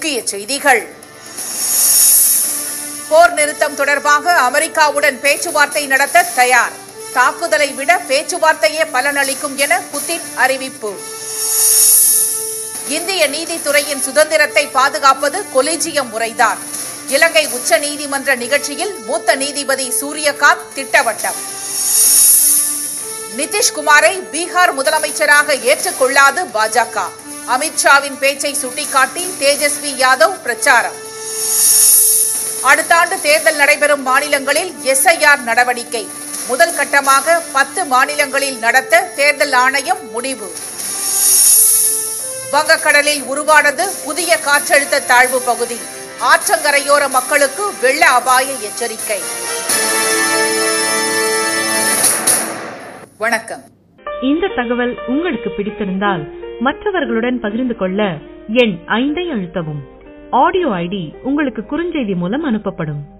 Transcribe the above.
முக்கிய செய்திகள் போர் நிறுத்தம் தொடர்பாக அமெரிக்காவுடன் பேச்சுவார்த்தை நடத்த தயார் தாக்குதலை விட பேச்சுவார்த்தையே பலனளிக்கும் என புதின் அறிவிப்பு இந்திய நீதித்துறையின் சுதந்திரத்தை பாதுகாப்பது கொலிஜியம் முறைதான் இலங்கை உச்ச நீதிமன்ற நிகழ்ச்சியில் மூத்த நீதிபதி சூரியகாந்த் திட்டவட்டம் நிதிஷ்குமாரை பீகார் முதலமைச்சராக ஏற்றுக்கொள்ளாது பாஜக அமித்ஷாவின் பேச்சை சுட்டிக்காட்டி தேஜஸ்வி யாதவ் பிரச்சாரம் அடுத்த ஆண்டு தேர்தல் நடைபெறும் மாநிலங்களில் எஸ்ஐஆர் நடவடிக்கை முதல் கட்டமாக பத்து மாநிலங்களில் நடத்த தேர்தல் ஆணையம் முடிவு வங்கக்கடலில் உருவானது புதிய காற்றழுத்த தாழ்வு பகுதி ஆற்றங்கரையோர மக்களுக்கு வெள்ள அபாய எச்சரிக்கை வணக்கம் இந்த தகவல் உங்களுக்கு பிடித்திருந்தால் மற்றவர்களுடன் பகிர்ந்து கொள்ள எண் ஐந்தை அழுத்தவும் ஆடியோ ஐடி உங்களுக்கு குறுஞ்செய்தி மூலம் அனுப்பப்படும்